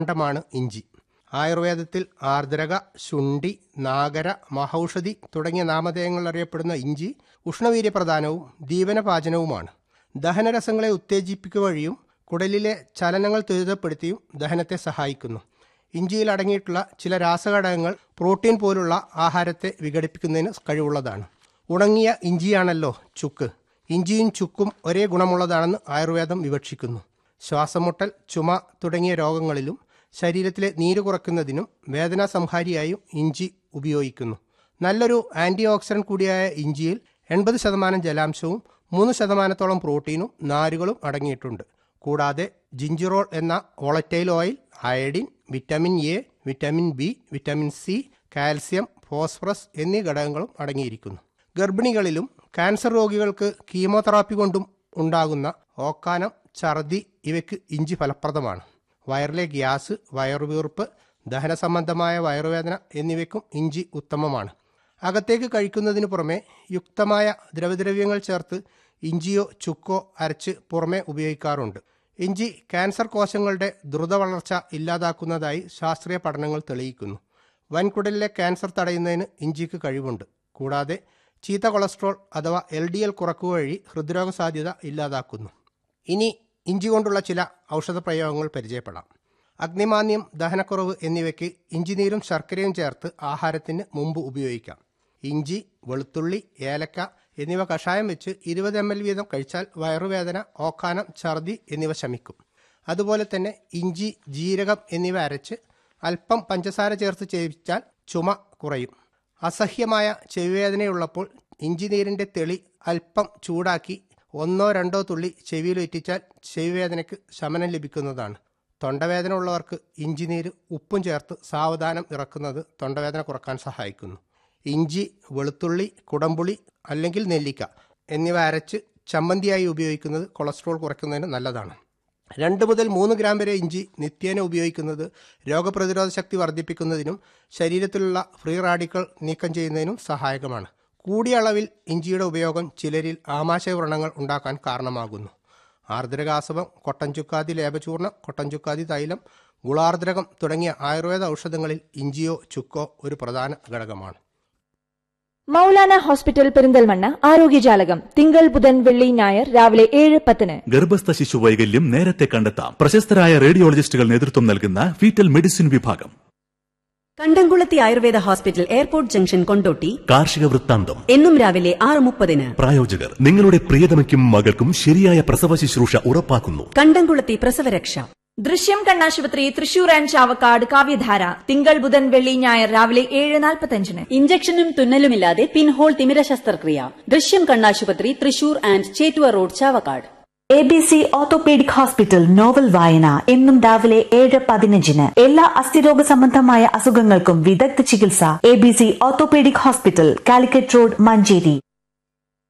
ണ്ഡമാണ് ഇഞ്ചി ആയുർവേദത്തിൽ ആർദ്രക ശുണ്ഠി നാഗര മഹൌഷധി തുടങ്ങിയ നാമധേയങ്ങൾ അറിയപ്പെടുന്ന ഇഞ്ചി ഉഷ്ണവീര്യപ്രധാനവും ദീപനപാചനവുമാണ് ദഹനരസങ്ങളെ ഉത്തേജിപ്പിക്കുക വഴിയും കുടലിലെ ചലനങ്ങൾ ത്വരിതപ്പെടുത്തിയും ദഹനത്തെ സഹായിക്കുന്നു ഇഞ്ചിയിൽ അടങ്ങിയിട്ടുള്ള ചില രാസഘടകങ്ങൾ പ്രോട്ടീൻ പോലുള്ള ആഹാരത്തെ വിഘടിപ്പിക്കുന്നതിന് കഴിവുള്ളതാണ് ഉണങ്ങിയ ഇഞ്ചിയാണല്ലോ ചുക്ക് ഇഞ്ചിയും ചുക്കും ഒരേ ഗുണമുള്ളതാണെന്ന് ആയുർവേദം വിവക്ഷിക്കുന്നു ശ്വാസമുട്ടൽ ചുമ തുടങ്ങിയ രോഗങ്ങളിലും ശരീരത്തിലെ നീര് കുറയ്ക്കുന്നതിനും വേദനാ സംഹാരിയായും ഇഞ്ചി ഉപയോഗിക്കുന്നു നല്ലൊരു ആന്റി ഓക്സിഡന്റ് കൂടിയായ ഇഞ്ചിയിൽ എൺപത് ശതമാനം ജലാംശവും മൂന്ന് ശതമാനത്തോളം പ്രോട്ടീനും നാരുകളും അടങ്ങിയിട്ടുണ്ട് കൂടാതെ ജിഞ്ചിറോൾ എന്ന volatile oil iodine vitamin A vitamin B vitamin C calcium phosphorus എന്നീ ഘടകങ്ങളും അടങ്ങിയിരിക്കുന്നു ഗർഭിണികളിലും ക്യാൻസർ രോഗികൾക്ക് കീമോതെറാപ്പി കൊണ്ടും ഉണ്ടാകുന്ന ഓക്കാനം ഛർദി ഇവയ്ക്ക് ഇഞ്ചി ഫലപ്രദമാണ് വയറിലെ ഗ്യാസ് വയറുവീർപ്പ് ദഹന സംബന്ധമായ വയറുവേദന എന്നിവയ്ക്കും ഇഞ്ചി ഉത്തമമാണ് അകത്തേക്ക് കഴിക്കുന്നതിന് പുറമെ യുക്തമായ ദ്രവദ്രവ്യങ്ങൾ ചേർത്ത് ഇഞ്ചിയോ ചുക്കോ അരച്ച് പുറമെ ഉപയോഗിക്കാറുണ്ട് ഇഞ്ചി ക്യാൻസർ കോശങ്ങളുടെ ദ്രുത വളർച്ച ഇല്ലാതാക്കുന്നതായി ശാസ്ത്രീയ പഠനങ്ങൾ തെളിയിക്കുന്നു വൻകുടലിലെ ക്യാൻസർ തടയുന്നതിന് ഇഞ്ചിക്ക് കഴിവുണ്ട് കൂടാതെ ചീത്ത കൊളസ്ട്രോൾ അഥവാ എൽ ഡി എൽ കുറക്കുക വഴി ഹൃദ്രോഗ സാധ്യത ഇല്ലാതാക്കുന്നു ഇനി ഇഞ്ചി കൊണ്ടുള്ള ചില ഔഷധ പ്രയോഗങ്ങൾ പരിചയപ്പെടാം അഗ്നിമാന്യം ദഹനക്കുറവ് എന്നിവയ്ക്ക് ഇഞ്ചിനീരും ശർക്കരയും ചേർത്ത് ആഹാരത്തിന് മുമ്പ് ഉപയോഗിക്കാം ഇഞ്ചി വെളുത്തുള്ളി ഏലക്ക എന്നിവ കഷായം വെച്ച് ഇരുപത് എം എൽ വീതം കഴിച്ചാൽ വയറുവേദന ഓക്കാനം ഛർദി എന്നിവ ശമിക്കും അതുപോലെ തന്നെ ഇഞ്ചി ജീരകം എന്നിവ അരച്ച് അല്പം പഞ്ചസാര ചേർത്ത് ചേവിച്ചാൽ ചുമ കുറയും അസഹ്യമായ ചെവിവേദനയുള്ളപ്പോൾ ഇഞ്ചിനീരിൻ്റെ തെളി അല്പം ചൂടാക്കി ഒന്നോ രണ്ടോ തുള്ളി ചെവിയിൽ ഇറ്റിച്ചാൽ ചെവിവേദനയ്ക്ക് ശമനം ലഭിക്കുന്നതാണ് തൊണ്ടവേദന ഉള്ളവർക്ക് ഇഞ്ചിനീര് ഉപ്പും ചേർത്ത് സാവധാനം ഇറക്കുന്നത് തൊണ്ടവേദന കുറക്കാൻ സഹായിക്കുന്നു ഇഞ്ചി വെളുത്തുള്ളി കുടംപുളി അല്ലെങ്കിൽ നെല്ലിക്ക എന്നിവ അരച്ച് ചമ്മന്തിയായി ഉപയോഗിക്കുന്നത് കൊളസ്ട്രോൾ കുറയ്ക്കുന്നതിന് നല്ലതാണ് രണ്ട് മുതൽ മൂന്ന് ഗ്രാം വരെ ഇഞ്ചി നിത്യേന ഉപയോഗിക്കുന്നത് രോഗപ്രതിരോധ ശക്തി വർദ്ധിപ്പിക്കുന്നതിനും ശരീരത്തിലുള്ള ഫ്രീ റാഡിക്കൽ നീക്കം ചെയ്യുന്നതിനും സഹായകമാണ് കൂടിയ അളവിൽ ഇഞ്ചിയുടെ ഉപയോഗം ചിലരിൽ ആമാശയ വ്രണങ്ങൾ ഉണ്ടാക്കാൻ കാരണമാകുന്നു ആർദ്രകാസവം കൊട്ടൻചുക്കാതി ലേപചൂർണം കൊട്ടൻചുക്കാതി തൈലം ഗുളാർദ്രകം തുടങ്ങിയ ആയുർവേദ ഔഷധങ്ങളിൽ ഇഞ്ചിയോ ചുക്കോ ഒരു പ്രധാന ഘടകമാണ് മൗലാന ഹോസ്പിറ്റൽ പെരിന്തൽമണ്ണ ആരോഗ്യജാലകം തിങ്കൾ ബുധൻ വെള്ളി ഞായർ രാവിലെ ഏഴ് പത്തിന് ഗർഭസ്ഥ ശിശു വൈകല്യം നേരത്തെ കണ്ടെത്താം പ്രശസ്തരായ റേഡിയോളജിസ്റ്റുകൾ നേതൃത്വം നൽകുന്ന ഫീറ്റൽ മെഡിസിൻ വിഭാഗം Kandamkulathy Ayurveda hospital airport junction Kondotty കാർഷിക വൃത്താന്തം എന്നും രാവിലെ ആറ് മുപ്പതിന് പ്രായോജകർ നിങ്ങളുടെ പ്രിയതമയ്ക്കും മകൾക്കും ശരിയായ പ്രസവ ശുശ്രൂഷ ഉറപ്പാക്കുന്നു കണ്ടംകുളത്തി പ്രസവരക്ഷ ദൃശ്യം കണ്ണാശുപത്രി തൃശൂർ ആൻഡ് ചാവക്കാട് കാവ്യധാര തിങ്കൾ ബുധൻ വെള്ളി ഞായർ രാവിലെ ഏഴ് നാൽപ്പത്തഞ്ചിന് ഇഞ്ചക്ഷനും തുന്നലുമില്ലാതെ പിൻഹോൾ തിമിര ശസ്ത്രക്രിയ ദൃശ്യം കണ്ണാശുപത്രി Thrissur and Chettuva road Chavakkad A B C orthopaedic hospital novel വായന എന്നും രാവിലെ ഏഴ് പതിനഞ്ചിന് എല്ലാ അസ്ഥിരോഗ സംബന്ധമായ അസുഖങ്ങൾക്കും വിദഗ്ധ ചികിത്സ A B C orthopaedic hospital Calicut road Manjeri